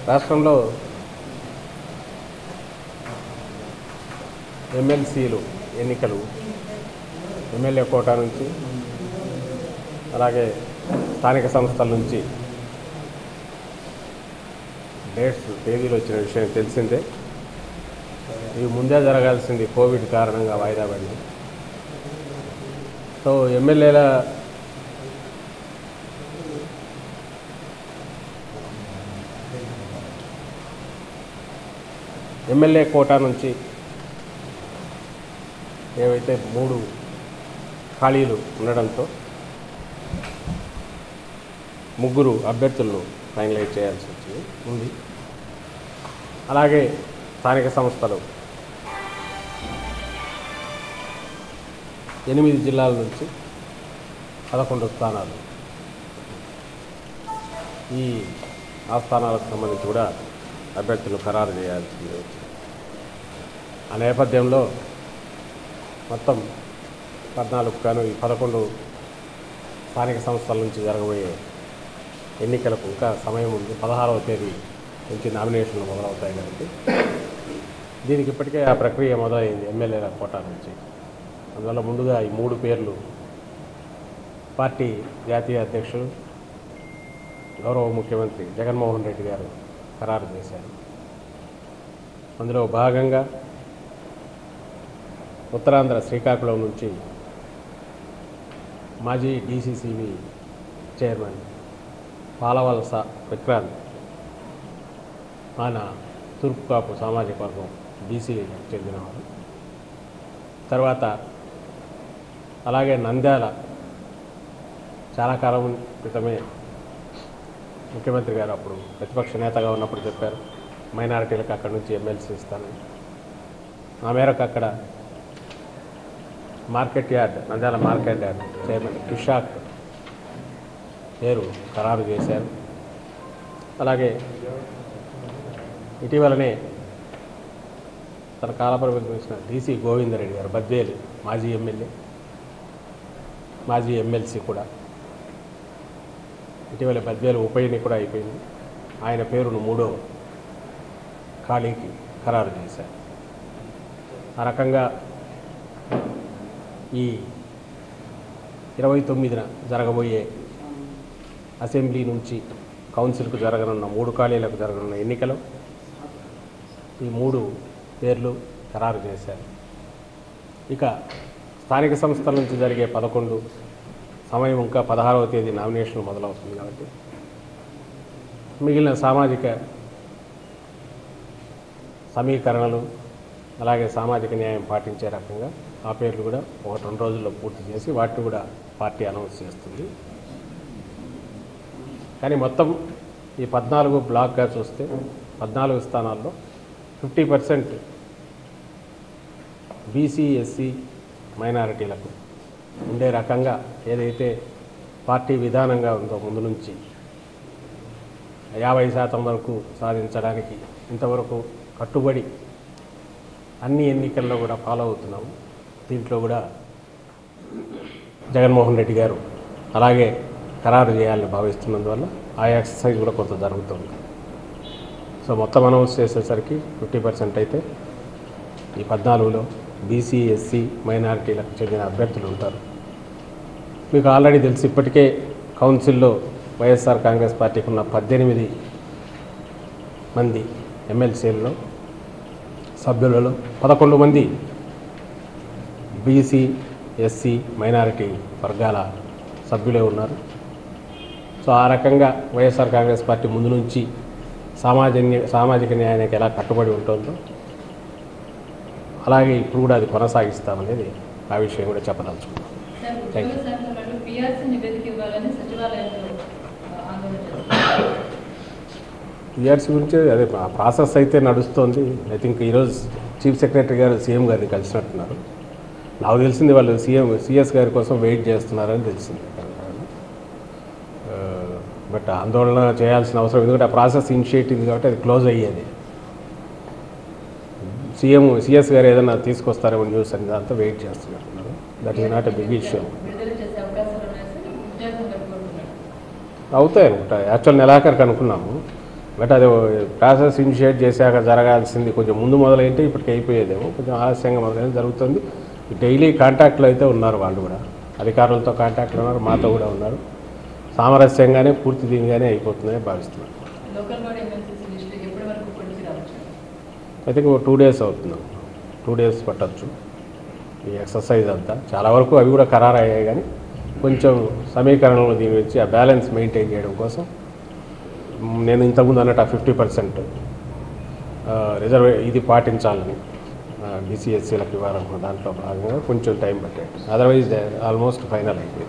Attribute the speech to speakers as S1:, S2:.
S1: రాష్ట్రంలో ఎమ్మెల్సీలు ఎన్నికలు ఎమ్మెల్యే కోటా నుంచి అలాగే స్థానిక సంస్థల నుంచి డేట్స్ తేదీలు వచ్చిన విషయం తెలిసిందే ఇవి ముందే జరగాల్సింది కోవిడ్ కారణంగా వాయిదా పడింది సో ఎమ్మెల్యేల ఎమ్మెల్యే కోటా నుంచి ఏవైతే మూడు ఖాళీలు ఉండడంతో ముగ్గురు అభ్యర్థులను ఫైనలైజ్ చేయాల్సి వచ్చింది ఉంది అలాగే స్థానిక సంస్థలు ఎనిమిది జిల్లాల నుంచి పదకొండు స్థానాలు ఈ ఆ స్థానాలకు సంబంధించి కూడా అభ్యర్థులు ఖరారు చేయాల్సింది వచ్చింది ఆ నేపథ్యంలో మొత్తం పద్నాలుగు కాను ఈ పదకొండు స్థానిక సంస్థల నుంచి జరగబోయే ఎన్నికలకు ఇంకా సమయం ఉంది పదహారవ తేదీ నుంచి నామినేషన్లు మొదలవుతాయి కాబట్టి దీనికి ఇప్పటికే ఆ ప్రక్రియ మొదలైంది ఎమ్మెల్యేల కోటా నుంచి అందువల్ల ముందుగా ఈ మూడు పేర్లు పార్టీ జాతీయ అధ్యక్షులు గౌరవ ముఖ్యమంత్రి జగన్మోహన్ రెడ్డి గారు ఖరారు చేశారు అందులో భాగంగా ఉత్తరాంధ్ర శ్రీకాకుళం నుంచి మాజీ డీసీసీబీ చైర్మన్ పాలవలస విక్రాంత్ ఆయన తూర్పు కాపు సామాజిక వర్గం బీసీలకు చెందినవారు తర్వాత అలాగే నంద్యాల చాలా కాలం క్రితమే ముఖ్యమంత్రి గారు అప్పుడు ప్రతిపక్ష నేతగా ఉన్నప్పుడు చెప్పారు మైనారిటీలకు అక్కడి నుంచి ఎమ్మెల్సీ ఇస్తానని ఆ మేరకు అక్కడ market yard Nandyal market yard chairman కిషాక్ పేరు ఖరారు చేశారు అలాగే ఇటీవలనే తన కాలపరిమితి ముగిసిన డీసీ గోవిందరెడ్డి గారు బద్వేలు మాజీ ఎమ్మెల్యే మాజీ ఎమ్మెల్సీ కూడా ఇటీవల బద్వేలు ఉప ఎన్నిక కూడా అయిపోయింది ఆయన పేరును మూడో ఖాళీకి ఖరారు చేశారు ఆ రకంగా ఈ ఇరవై తొమ్మిదిన జరగబోయే అసెంబ్లీ నుంచి కౌన్సిల్కు జరగనున్న మూడు ఖాళీలకు జరగనున్న ఎన్నికలు ఈ మూడు పేర్లు ఖరారు చేశారు ఇక స్థానిక సంస్థల నుంచి జరిగే పదకొండు సమయం ఇంకా పదహారవ తేదీ నామినేషన్ మొదలవుతుంది కాబట్టి మిగిలిన సామాజిక సమీకరణలు అలాగే సామాజిక న్యాయం పాటించే రకంగా ఆ పేర్లు కూడా ఒకటి రెండు రోజుల్లో పూర్తి చేసి వాటిని కూడా పార్టీ అనౌన్స్ చేస్తుంది కానీ మొత్తం ఈ పద్నాలుగు బ్లాక్గా చూస్తే పద్నాలుగు స్థానాల్లో ఫిఫ్టీ పర్సెంట్ బీసీ ఎస్సీ మైనారిటీలకు ఉండే రకంగా ఏదైతే పార్టీ విధానంగా ఉందో ముందు నుంచి యాభై శాతం వరకు సాధించడానికి ఇంతవరకు కట్టుబడి అన్ని ఎన్నికల్లో కూడా ఫాలో అవుతున్నాము దీంట్లో కూడా జగన్మోహన్ రెడ్డి గారు అలాగే ఖరారు చేయాలని భావిస్తున్నందువల్ల ఆ ఎక్సర్సైజ్ కూడా కొంత జరుగుతుంది సో మొత్తం అనౌన్స్ చేసేసరికి ఫిఫ్టీ పర్సెంట్ అయితే ఈ పద్నాలుగులో బీసీ ఎస్సీ మైనారిటీలకు చెందిన అభ్యర్థులు ఉంటారు మీకు ఆల్రెడీ తెలిసి ఇప్పటికే కౌన్సిల్లో వైఎస్ఆర్ కాంగ్రెస్ పార్టీకి ఉన్న పద్దెనిమిది మంది ఎమ్మెల్సీలలో సభ్యులలో పదకొండు మంది బీసీ ఎస్సీ మైనారిటీ వర్గాల సభ్యులే ఉన్నారు సో ఆ రకంగా వైఎస్ఆర్ కాంగ్రెస్ పార్టీ ముందు నుంచి సామాజిక సామాజిక న్యాయానికి ఎలా కట్టుబడి ఉంటుందో అలాగే ఇప్పుడు కూడా అది కొనసాగిస్తామనేది ఆ విషయం కూడా చెప్పదలుచుకున్నాం
S2: సార్
S1: Thank you.
S2: ఉద్యోగ శాఖ వాళ్ళు పిఆర్సీ నివేదిక ఇవ్వాలని సచివాలయంలో ఆ, ఆందోళన చేస్తున్నారు
S1: పిఆర్సీ గురించి అదే ఆ ప్రాసెస్ అయితే నడుస్తోంది ఐ థింక్ ఈరోజు చీఫ్ సెక్రటరీ గారు సీఎం గారిని కలిసినట్టున్నారు నాకు తెలిసింది వాళ్ళు సీఎం సిఎస్ గారి కోసం వెయిట్ చేస్తున్నారని తెలిసింది బట్ ఆందోళన చేయాల్సిన అవసరం ఎందుకంటే ఆ ప్రాసెస్ ఇనిషియేట్ ఉంది కాబట్టి అది క్లోజ్ అయ్యేది సీఎం సిఎస్ గారు ఏదైనా తీసుకొస్తారేమో న్యూస్ అని దాంతో వెయిట్ చేస్తున్నట్టున్నారు that is not a big issue
S2: విడుదల చేసే అవకాశాలు ఉన్నాయి సార్ ఉద్యోగం కోరుతున్నారు
S1: అవుతాయి అనుకుంటా యాక్చువల్ నెలాఖరికి అనుకున్నాము బట్ అది ప్రాసెస్ ఇనిషియేట్ చేశాక జరగాల్సింది కొంచెం ముందు మొదలైతే ఇప్పటికి అయిపోయేదేమో కొంచెం ఆలస్యంగా మొదలైంది జరుగుతుంది డైలీ కాంటాక్ట్లో అయితే ఉన్నారు వాళ్ళు కూడా అధికారులతో కాంటాక్ట్లో ఉన్నారు మాతో కూడా ఉన్నారు సామరస్యంగానే పూర్తి దీనిగానే అయిపోతుందని భావిస్తున్నాను
S2: లోకల్ బాడీ ఎమ్మెల్సీసీ లిస్ట్ ఎప్పటి వరకు కొలిసి రావచ్చు
S1: ఐ థింక్ టూ డేస్ అవుతుంది టూ డేస్ పట్టచ్చు ఈ ఎక్సర్సైజ్ అంతా చాలా వరకు అవి కూడా ఖరారు అయ్యాయి కానీ కొంచెం సమీకరణలు దీని నుంచి ఆ బ్యాలెన్స్ మెయింటైన్ చేయడం కోసం మ్, నేను ఇంతకుముందు అన్నట్టు ఆ ఫిఫ్టీ పర్సెంట్ రిజర్వే ఇది పాటించాలని బీసీఎస్సీలకు ఇవ్వాలనుకున్న దాంట్లో భాగంగా కొంచెం టైం పట్టాడు అదర్వైజ్ ఆల్మోస్ట్ ఫైనల్ అయిపోయింది